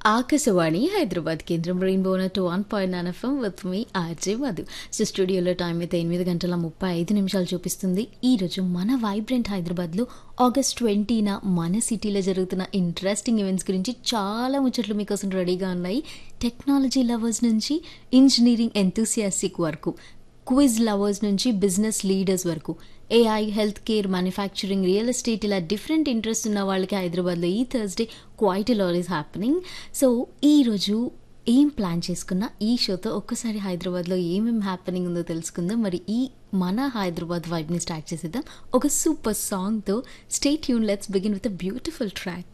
ఆకాశవాణి హైదరాబాద్ కేంద్రం rainbow net one point nine FM with me RJ Madhu so స్టూడియోలో time అయితే ఎనిమిది గంటల ముప్పై ఐదు నిమిషాలు చూపిస్తుంది ఈరోజు మన వైబ్రెంట్ హైదరాబాద్లో ఆగస్ట్ ట్వంటీన మన సిటీలో జరుగుతున్న ఇంట్రెస్టింగ్ ఈవెంట్స్ గురించి చాలా ముచ్చట్లు మీకోసం రెడీగా ఉన్నాయి టెక్నాలజీ లవర్స్ నుంచి ఇంజనీరింగ్ ఎంతూసియాస్టిక్ వరకు క్విజ్ లవర్స్ నుంచి బిజినెస్ లీడర్స్ వరకు AI health care manufacturing real estate ఇలా డిఫరెంట్ ఇంట్రెస్ట్ ఉన్న వాళ్ళకి హైదరాబాద్లో ఈ Thursday quite lot is happening so ఈరోజు ఏం ప్లాన్ చేసుకున్నా ఈ షోతో ఒక్కసారి హైదరాబాద్లో ఏమేమి హ్యాపెనింగ్ ఉందో తెలుసుకుందాం మరి ఈ మన హైదరాబాద్ వైబ్ని స్టార్ట్ చేసేద్దాం ఒక సూపర్ సాంగ్తో stay tune let's begin with a beautiful track